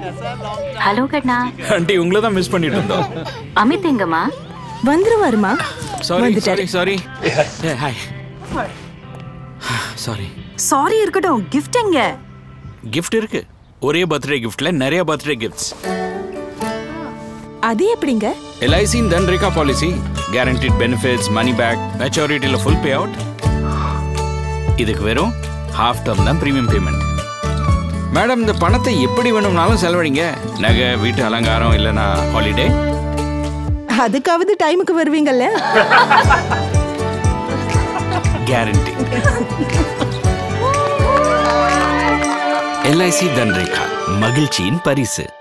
Hello கண்ணா aunty உங்களை தான் miss பண்ணிட்டு இருந்தோம் அமித் எங்கம்மா வந்துருவாருமா சாரி வந்துட்டாரு. Sorry sorry hi sorry sorry இருக்கட்டும் கிஃப்ட் எங்க gift இருக்கு ஒரே பர்த்டே கிஃப்ட்ல நிறைய பர்த்டே கிஃப்ட்ஸ் அது எப்படிங்க LIC Dhan Rekha policy guaranteed benefits money back மெச்சூரிட்டியில் ஃபுல் பே அவுட் இதுக்கு வெறும் ஹாஃப் டர்ம் தான் ப்ரீமியம் பேமெண்ட் மேடம் இந்த பணத்தை எப்படி வேணும்னாலும் செலவழிங்க நகை வீட்டு அலங்காரம் இல்லைன்னா ஹாலிடே அதுக்காவது டைமுக்கு வருவீங்கல்ல கேரண்டி எல்ஐசி தன்ரேகா மகிழ்ச்சியின் பரிசு